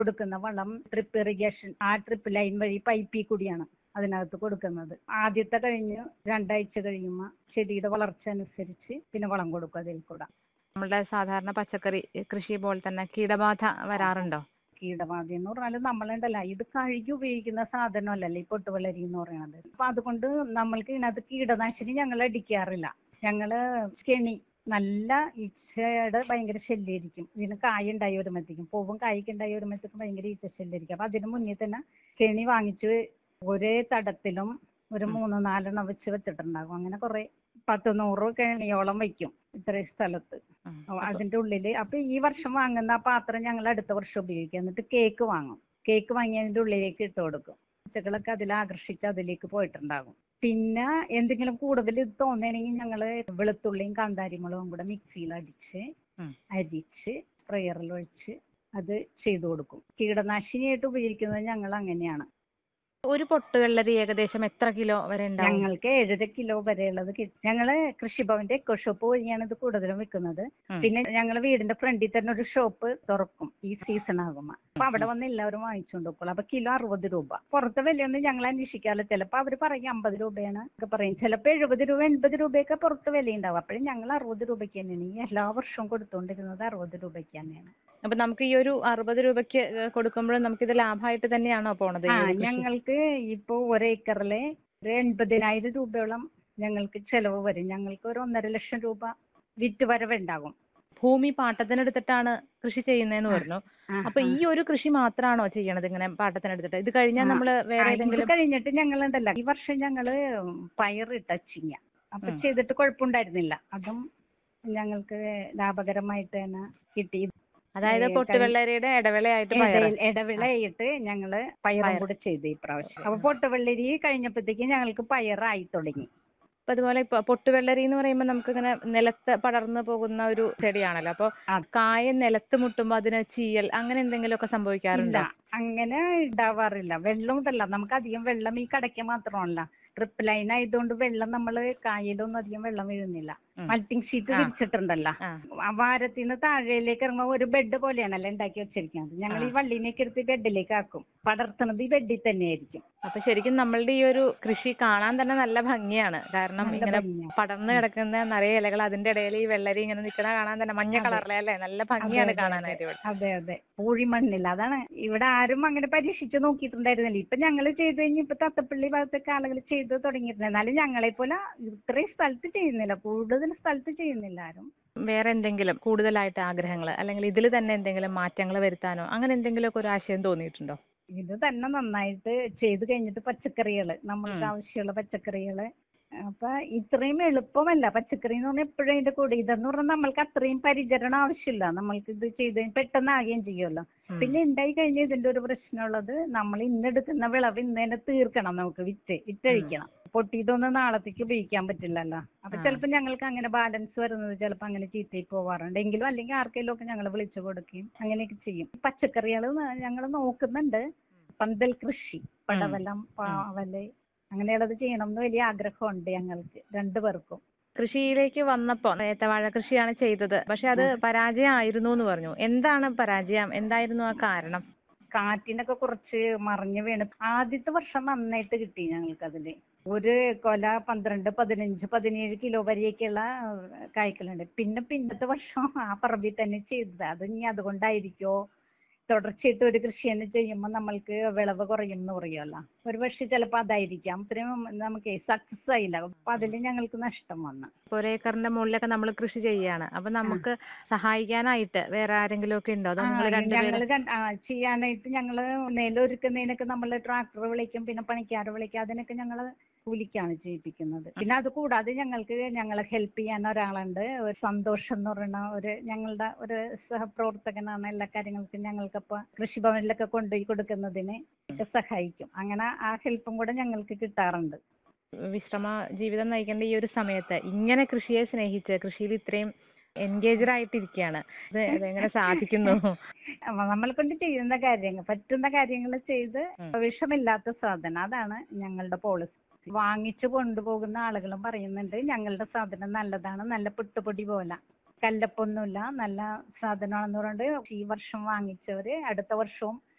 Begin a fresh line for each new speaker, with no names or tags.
കൊടുക്കുന്ന വളം drip irrigation ആ ട്രിപ്പ് ലൈൻ വഴി പൈപ്പിൽ കൂടിയാണ് അതിനകത്ത് കൊടുക്കുന്നത് ആദ്യത്തെ കഴിഞ്ഞ് രണ്ടാഴ്ച കഴിയുമ്പോൾ ചെടിയുടെ വളർച്ച അനുസരിച്ച് പിന്നെ വളം കൊടുക്കും അതിൽ കൂടെ
നമ്മളുടെ സാധാരണ പച്ചക്കറി കൃഷി പോലെ തന്നെ കീടബാധ വരാറുണ്ടോ
കീടബാധ എന്ന് പറഞ്ഞാൽ നമ്മളുണ്ടല്ല ഇത് കഴുകി ഉപയോഗിക്കുന്ന സാധനമല്ലല്ലോ ഈ പൊട്ടുവളരി എന്ന് പറയുന്നത് അപ്പൊ അതുകൊണ്ട് നമ്മൾക്ക് ഇതിനകത്ത് കീടനാശിനി ഞങ്ങൾ അടിക്കാറില്ല ഞങ്ങള് കെണി നല്ല ഈച്ചയുടെ ഭയങ്കര ശല്യമായിരിക്കും ഇതിന് കായ ഉണ്ടായി വരുമ്പോഴത്തേക്കും പൂവും കായ്ക്ക് ഉണ്ടായി വരുമ്പോഴത്തേക്കും ഭയങ്കര ഈച്ച ശല്യമായിരിക്കും അപ്പൊ അതിന് മുന്നേ തന്നെ കെണി വാങ്ങിച്ച് ഒരേ തടത്തിലും ഒരു മൂന്ന് നാലെണ്ണം വെച്ച് വെച്ചിട്ടുണ്ടാകും അങ്ങനെ കുറെ പത്ത് നൂറ് കെണിയോളം വെക്കും ഇത്രയും സ്ഥലത്ത്
ഉം.
ഓ, അതിന്റെ ഉള്ളില് അപ്പൊ ഈ വർഷം വാങ്ങുന്ന ആ പാത്രം ഞങ്ങൾ അടുത്ത വർഷം ഉപയോഗിക്കും എന്നിട്ട് കേക്ക് വാങ്ങും കേക്ക് വാങ്ങി അതിന്റെ ഉള്ളിലേക്ക് ഇട്ട് കൊടുക്കും പൂച്ചകളൊക്കെ അതിൽ ആകർഷിച്ച് അതിലേക്ക് പോയിട്ടുണ്ടാകും പിന്നെ എന്തെങ്കിലും കൂടുതൽ ഇത് തോന്നുകയാണെങ്കിൽ ഞങ്ങൾ വെളുത്തുള്ളിയും കാന്താരിമുളകും കൂടെ മിക്സിയിൽ അടിച്ച്
ഉം.
അരിച്ച് സ്പ്രെയറിൽ ഒഴിച്ച് അത് ചെയ്തു കൊടുക്കും കീടനാശിനിയായിട്ട് ഉപയോഗിക്കുന്നത് ഞങ്ങൾ അങ്ങനെയാണ്
ഒരു പൊട്ട് വെള്ളരി ഏകദേശം എത്ര കിലോ വരെ ഉണ്ടാവും
ഞങ്ങൾക്ക് ഏഴര കിലോ വരെയുള്ളത് കിട്ടും ഞങ്ങള് കൃഷിഭവന്റെ എക്കോ ഷോപ്പ് വഴിയാണ് ഇത് കൂടുതലും വിൽക്കുന്നത്
ഉം.
പിന്നെ ഞങ്ങൾ വീടിന്റെ ഫ്രണ്ടിൽ തന്നെ ഒരു ഷോപ്പ് തുറക്കും ഈ സീസൺ ആകുമ്പോൾ അപ്പൊ അവിടെ വന്ന് എല്ലാവരും വാങ്ങിച്ചുകൊണ്ട് പോകും അപ്പൊ കിലോ അറുപത് രൂപ പുറത്തെ വിലയൊന്നും ഞങ്ങൾ അന്വേഷിക്കാറില്ല ചിലപ്പോൾ അവർ പറയും അമ്പത് രൂപയാണ് ഒക്കെ പറയും ചിലപ്പോൾ എഴുപത് രൂപ എൺപത് രൂപയൊക്കെ പുറത്ത് വിലയുണ്ടാവും അപ്പോഴും ഞങ്ങൾ അറുപത് രൂപയ്ക്ക് തന്നെയാണ് ഈ എല്ലാ വർഷവും കൊടുത്തുകൊണ്ടിരുന്നത് അറുപത് രൂപയ്ക്ക് തന്നെയാണ്
അപ്പൊ നമുക്ക് ഈ ഒരു അറുപത് രൂപയ്ക്ക് കൊടുക്കുമ്പോഴും നമുക്ക് ഇത് ലാഭമായിട്ട് തന്നെയാണോ പോണത് ഈ
ആ
ഒരു കൃഷി?
ഞങ്ങൾക്ക് ഇപ്പോ ഒരേക്കറിലെ ഒരു എൺപതിനായിരം രൂപയോളം ഞങ്ങൾക്ക് ചെലവ് വരും ഞങ്ങൾക്ക് ഒരു ഒന്നര ലക്ഷം രൂപ വിറ്റ് വരവുണ്ടാകും
ഭൂമി പാട്ടത്തിനെടുത്തിട്ടാണ് കൃഷി ചെയ്യുന്നതെന്ന് പറഞ്ഞു
ആ,
അപ്പൊ
ആ.
ഈ ഒരു കൃഷി മാത്രമാണോ ചെയ്യണത് ഇങ്ങനെ പാട്ടത്തിനെടുത്തിട്ട് ഇത് കഴിഞ്ഞാൽ
ആ,
നമ്മള് വേറെ
ആ, ഇത്
ഏതെങ്കിലും
കഴിഞ്ഞിട്ട് ഞങ്ങളുണ്ടല്ലോ ഈ വർഷം ഞങ്ങള് പയറിട്ട ചിങ്ങ അപ്പൊ
ഉം.
ചെയ്തിട്ട് കുഴപ്പമുണ്ടായിരുന്നില്ല അതും ഞങ്ങൾക്ക് ലാഭകരമായിട്ട് തന്നെ കിട്ടി
അതായത്
ഏ,
പൊട്ടുവെള്ളരിയുടെ ഇടവേളയായിട്ട് പയറ്
ഇടയിൽ- ഇടവിളയിട്ട് ഞങ്ങള് പയറും
പയർ.
കൂടെ ചെയ്തു ഈ പ്രാവശ്യം അപ്പൊ പൊട്ടുവെള്ളരി കഴിഞ്ഞപ്പോഴത്തേക്ക് ഞങ്ങൾക്ക് പയറായി തുടങ്ങി
അപ്പൊ അതുപോലെ ഇപ്പൊ പൊട്ടുവെള്ളരി എന്ന് പറയുമ്പോൾ നമുക്ക് ഇങ്ങനെ നിലത്ത് പടർന്നു പോകുന്ന ഒരു ചെടിയാണല്ലോ അപ്പൊ
ആ.
കായ നിലത്ത് മുട്ടുമ്പോ അതിന് ചീയൽ അങ്ങനെ എന്തെങ്കിലുമൊക്കെ
ഇല്ല
സംഭവിക്കാറുണ്ടോ
അങ്ങനെ ഉണ്ടാവാറില്ല വെള്ളം ഇതല്ല നമുക്ക് അധികം വെള്ളം ഈ കടയ്ക്ക് മാത്രമല്ല ട്രിപ്പ് ലൈൻ ആയതുകൊണ്ട് വെള്ളം നമ്മൾ കായലൊന്നും അധികം വെള്ളം വീഴുന്നില്ല
ഉം.
മൾട്ടിങ് ഷീറ്റ്
ആ.
വിരിച്ചിട്ടുണ്ടല്ലോ
ആ
ആ വാരത്തിന് താഴേലേക്ക് ഇറങ്ങുമ്പോൾ ഒരു ബെഡ് പോലെയാണല്ലോ ഉണ്ടാക്കി വെച്ചിരിക്കുന്നത് ഞങ്ങൾ ഈ
ആ.
വള്ളിനെയൊക്കെ എടുത്ത് ബെഡിലേക്ക് ആക്കും പടർത്തുന്നത് ഈ ബെഡിൽ തന്നെയായിരിക്കും
അപ്പൊ ശരിക്കും നമ്മളുടെ ഈ ഒരു കൃഷി കാണാൻ തന്നെ നല്ല ഭംഗിയാണ് കാരണം
നല്ല
ഇങ്ങനെ
ഭംഗിയാ.
പടർന്നു കിടക്കുന്ന നിറയെ ഇലകൾ അതിന്റെ ഇടയിൽ ഈ വെള്ളരി ഇങ്ങനെ നിൽക്കണ കാണാൻ തന്നെ മഞ്ഞ
അതെ.
കളറിലെ അല്ലേ നല്ല
അതെ,
ഭംഗിയാണ്
അതെ,
കാണാനായിട്ട് ഇവിടെ
അതെ അതെ പൂഴിമണ്ണില്ല അതാണ് ഇവിടെ ആരും അങ്ങനെ പരീക്ഷിച്ച് നോക്കിയിട്ടുണ്ടായിരുന്നില്ല ഇപ്പൊ ഞങ്ങൾ ചെയ്ത് കഴിഞ്ഞ് ഇപ്പൊ തത്തപ്പള്ളി ഭാഗത്തൊക്കെ ആളുകൾ ചെയ്ത് തുടങ്ങിയിട്ടുണ്ട് എന്നാലും ഞങ്ങളെ പോലെ ഇത്രയും സ്ഥലത്ത് ചെയ്യുന്നില്ല കൂടുതൽ സ്ഥലത്ത് ചെയ്യുന്നില്ല ആരും
വേറെ എന്തെങ്കിലും കൂടുതലായിട്ട് ആഗ്രഹങ്ങൾ അല്ലെങ്കിൽ ഇതിൽ തന്നെ എന്തെങ്കിലും മാറ്റങ്ങൾ വരുത്താനോ അങ്ങനെ എന്തെങ്കിലുമൊക്കെ ഒരു ആശയം തോന്നിയിട്ടുണ്ടോ
ഇത് തന്നെ നന്നായിട്ട് ചെയ്ത് കഴിഞ്ഞിട്ട് പച്ചക്കറികള് നമ്മൾക്ക്
ഉം.
ആവശ്യമുള്ള പച്ചക്കറികള് അപ്പൊ ഇത്രയും എളുപ്പമല്ല പച്ചക്കറി എന്ന് പറഞ്ഞാൽ എപ്പോഴും അതിന്റെ കൂടെ ഇതെന്ന് പറഞ്ഞാൽ നമ്മൾക്ക് അത്രയും പരിചരണം ആവശ്യമില്ല നമ്മൾക്ക് ഇത് ചെയ്ത് കഴിഞ്ഞ് പെട്ടെന്ന് ആകുകയും ചെയ്യുമല്ലോ
ഉം.
പിന്നെ ഉണ്ടായി കഴിഞ്ഞാൽ ഇതിന്റെ ഒരു പ്രശ്നമുള്ളത് നമ്മൾ ഇന്നെടുക്കുന്ന വിളവ് ഇന്ന് തന്നെ തീർക്കണം നമുക്ക് വിറ്റ് വിറ്റഴിക്കണം പൊട്ടിയിട്ടൊന്നും നാളത്തേക്ക് ഉപയോഗിക്കാൻ പറ്റില്ലല്ലോ അപ്പൊ
ആ.
ചിലപ്പോൾ ഞങ്ങൾക്ക് അങ്ങനെ ബാലൻസ് വരുന്നത് ചിലപ്പോൾ അങ്ങനെ ചീത്തയിൽ പോവാറുണ്ട് എങ്കിലും അല്ലെങ്കിൽ ആർക്കെങ്കിലും ഒക്കെ ഞങ്ങൾ വിളിച്ചു കൊടുക്കുകയും അങ്ങനെയൊക്കെ ചെയ്യും പച്ചക്കറികൾ ഞങ്ങൾ നോക്കുന്നുണ്ട് പന്തൽ കൃഷി പടവലം പാവല് അങ്ങനെയുള്ളത് ചെയ്യണം എന്ന് വലിയ ആഗ്രഹമുണ്ട് ഞങ്ങൾക്ക് രണ്ടുപേർക്കും
കൃഷിയിലേക്ക് വന്നപ്പോ ഏത്തവാഴ കൃഷിയാണ് ചെയ്തത് പക്ഷെ അത് പരാജയമായിരുന്നു എന്ന് പറഞ്ഞു എന്താണ് പരാജയം എന്തായിരുന്നു ആ കാരണം
കാറ്റിനൊക്കെ കുറച്ച് മറിഞ്ഞു വീണ് ആദ്യത്തെ വർഷം നന്നായിട്ട് കിട്ടി ഞങ്ങൾക്ക് അതില് ഒരു കൊല പന്ത്രണ്ട് പതിനഞ്ച് പതിനേഴ് കിലോ വരെയൊക്കെയുള്ള കായ്ക്കലുണ്ട് പിന്നെ പിന്നത്തെ വർഷം ആ പറമ്പിൽ തന്നെ ചെയ്തത് അത് ഇനി അതുകൊണ്ടായിരിക്കോ തുടർച്ചയായിട്ട് ഒരു കൃഷി തന്നെ ചെയ്യുമ്പോൾ നമ്മൾക്ക് വിളവ് കുറയും എന്ന് പറയുമല്ലോ ഒരു പക്ഷെ ചിലപ്പോൾ അതായിരിക്കാം അത്രയും നമുക്ക് സക്സസ് ആയില്ല അപ്പൊ അതിൽ ഞങ്ങൾക്ക് നഷ്ടം വന്നു
ഒരേക്കറിന്റെ മുകളിലൊക്കെ നമ്മൾ കൃഷി ചെയ്യാണ് അപ്പൊ നമുക്ക് സഹായിക്കാനായിട്ട് വേറെ ആരെങ്കിലും ഒക്കെ ഉണ്ടോ അതോ നിങ്ങൾ രണ്ടുപേരും
ഞങ്ങൾ ചെയ്യാനായിട്ട് ഞങ്ങള് നെല്ലൊരുക്കുന്നതിനൊക്കെ നമ്മൾ ട്രാക്ടർ വിളിക്കും പിന്നെ പണിക്കാർ വിളിക്കും അതിനൊക്കെ ഞങ്ങൾ കൂലിക്കാണ് ചെയ്യിപ്പിക്കുന്നത് പിന്നെ അത് കൂടാതെ ഞങ്ങൾക്ക് ഞങ്ങളെ ഹെൽപ്പ് ചെയ്യാൻ ഒരാളുണ്ട് ഒരു സന്തോഷം എന്ന് പറയുന്ന ഒരു ഞങ്ങളുടെ ഒരു സഹപ്രവർത്തകനാണ് എല്ലാ കാര്യങ്ങൾക്കും ഞങ്ങൾക്കപ്പോൾ കൃഷിഭവനിലൊക്കെ കൊണ്ടുപോയി കൊടുക്കുന്നതിന് ഒക്കെ സഹായിക്കും അങ്ങനെ ആ ഹെൽപ്പും കൂടെ ഞങ്ങൾക്ക് കിട്ടാറുണ്ട്
വിശ്രമ ജീവിതം നയിക്കേണ്ട ഈ ഒരു സമയത്ത് ഇങ്ങനെ കൃഷിയെ സ്നേഹിച്ച് കൃഷിയിൽ ഇത്രയും എൻഗേജഡ് ആയിട്ടിരിക്കുകയാണ് ഇത് എങ്ങനെ സാധിക്കുന്നു
അപ്പൊ നമ്മളെ കൊണ്ട് ചെയ്യുന്ന കാര്യങ്ങൾ പറ്റുന്ന കാര്യങ്ങൾ ചെയ്ത്
ഉം.
വിഷമില്ലാത്ത സാധനം അതാണ് ഞങ്ങളുടെ പോളിസി വാങ്ങിച്ചു കൊണ്ടുപോകുന്ന ആളുകളും പറയുന്നുണ്ട് ഞങ്ങളുടെ സാധനം നല്ലതാണ് നല്ല പുട്ടുപൊടി പോലെ കല്ലപ്പൊന്നുമില്ല നല്ല സാധനമാണെന്ന് പറഞ്ഞിട്ട് ഈ വർഷം വാങ്ങിച്ചവര് അടുത്ത വർഷവും